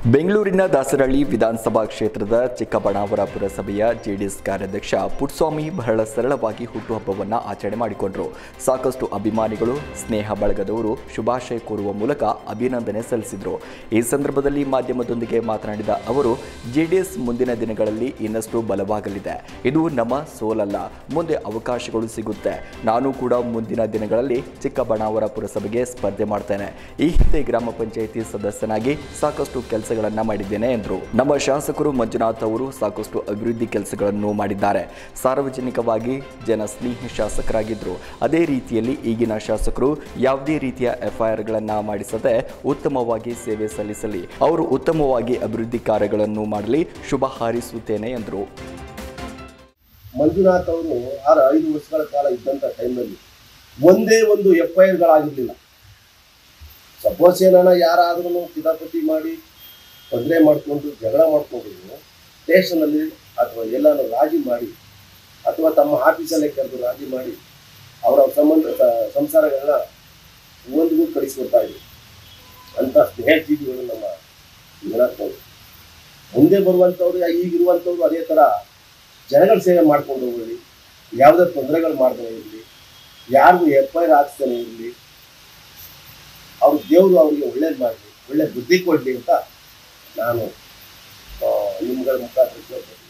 ಬೆಂಗಳೂರಿನ ದಾಸರಳ್ಳಿ ವಿಧಾನಸಭಾ ಕ್ಷೇತ್ರದ ಚಿಕ್ಕಬಳ್ಳಾಪುರ ಪುರಸಭೆಯ ಜೆಡಿಎಸ್ ಕಾರ್ಯಾಧ್ಯಕ್ಷ ಪುಟ್ಸ್ವಾಮಿ ಬಹಳ ಸರಳವಾಗಿ ಹುಟ್ಟುಹಬ್ಬವನ್ನು ಆಚರಣೆ ಮಾಡಿಕೊಂಡರು ಸಾಕಷ್ಟು ಅಭಿಮಾನಿಗಳು ಸ್ನೇಹ ಬಳಗದವರು ಶುಭಾಶಯ ಕೋರುವ ಮೂಲಕ ಅಭಿನಂದನೆ ಸಲ್ಲಿಸಿದರು ಈ ಸಂದರ್ಭದಲ್ಲಿ ಮಾಧ್ಯಮದೊಂದಿಗೆ ಮಾತನಾಡಿದ ಅವರು ಜೆಡಿಎಸ್ ಮುಂದಿನ ದಿನಗಳಲ್ಲಿ ಇನ್ನಷ್ಟು ಬಲವಾಗಲಿದೆ ಇದು ನಮ್ಮ ಸೋಲಲ್ಲ ಮುಂದೆ ಅವಕಾಶಗಳು ಸಿಗುತ್ತೆ ನಾನು ಕೂಡ ಮುಂದಿನ ದಿನಗಳಲ್ಲಿ ಚಿಕ್ಕಬಳ್ಳಾಪುರ ಪುರಸಭೆಗೆ ಸ್ಪರ್ಧೆ ಮಾಡ್ತೇನೆ ಈ ಹಿಂದೆ ಗ್ರಾಮ ಪಂಚಾಯಿತಿ ಸದಸ್ಯನಾಗಿ ಸಾಕಷ್ಟು ಕೆಲಸಗಳನ್ನ ಮಾಡಿದ್ದೇನೆ ಎಂದರು ನಮ್ಮ ಶಾಸಕರು ಮಂಜುನಾಥ್ ಅವರು ಸಾಕಷ್ಟು ಅಭಿವೃದ್ಧಿ ಕೆಲಸಗಳನ್ನು ಮಾಡಿದ್ದಾರೆ ಸಾರ್ವಜನಿಕವಾಗಿ ಜನಸ್ನೇಹಿ ಶಾಸಕರಾಗಿದ್ದರು ಅದೇ ರೀತಿಯಲ್ಲಿ ಈಗಿನ ಶಾಸಕರು ಯಾವುದೇ ರೀತಿಯ ಎಫ್ಐಆರ್ಗಳನ್ನು ಮಾಡಿಸದೆ ಉತ್ತಮವಾಗಿ ಸೇವೆ ಸಲ್ಲಿಸಲಿ ಅವರು ಉತ್ತಮವಾಗಿ ಅಭಿವೃದ್ಧಿ ಕಾರ್ಯಗಳನ್ನು ಮಾಡಲಿ ಶುಭ ಹಾರೈಸುತ್ತೇನೆ ಎಂದರು ಮಂಜುನಾಥ್ ಅವರು ಆರು ಐದು ವರ್ಷಗಳ ಕಾಲ ಇದ್ದಂಥ ಟೈಮ್ನಲ್ಲಿ ಒಂದೇ ಒಂದು ಎಫ್ ಐ ಆರ್ಗಳಾಗಿರಲಿಲ್ಲ ಸಪೋಸ್ ಏನಾನ ಯಾರಾದ್ರೂ ಕಿತಾಪತಿ ಮಾಡಿ ತೊಂದರೆ ಮಾಡಿಕೊಂಡು ಜಗಳ ಮಾಡಿಕೊಂಡು ಸ್ಟೇಷನಲ್ಲಿ ಅಥವಾ ಎಲ್ಲಾನು ರಾಜಿ ಮಾಡಿ ಅಥವಾ ತಮ್ಮ ಆಫೀಸಲ್ಲೇ ಕರೆದು ರಾಜಿ ಮಾಡಿ ಅವರ ಸಂಬಂಧ ಸ- ಸಂಸಾರಗಳನ್ನ ಒಂದಿಗೂ ಕಳಿಸ್ಕೊಡ್ತಾ ಇದ್ರು ಅಂತ ಸ್ನೇಹ ಜೀವಿಗಳು ನಮ್ಮ ಮಂಜುನಾಥ್ ಅವರು ಮುಂದೆ ಬರುವಂಥವ್ರು ಈಗಿರುವಂಥವ್ರು ಅದೇ ಥರ ಜನಗಳ ಸೇವೆ ಮಾಡ್ಕೊಂಡು ಹೋಗಲಿ ಯಾವುದೇ ತೊಂದರೆಗಳು ಮಾಡದೇ ಇರಲಿ ಯಾರಿಗೂ ಎಫ್ ಐ ಆರ್ ಹಾಕ್ಸ್ತಾನೆ ಇರಲಿ ಅವ್ರ ದೇವರು ಅವರಿಗೆ ಒಳ್ಳೇದು ಮಾಡಲಿ ಒಳ್ಳೆ ಬುದ್ಧಿ ಕೊಡಲಿ ಅಂತ ನಾನು ಆ, ನಿಮ್ಗಳ ಮುಖಾಂತರ ಕೇಳ್ತೀನಿ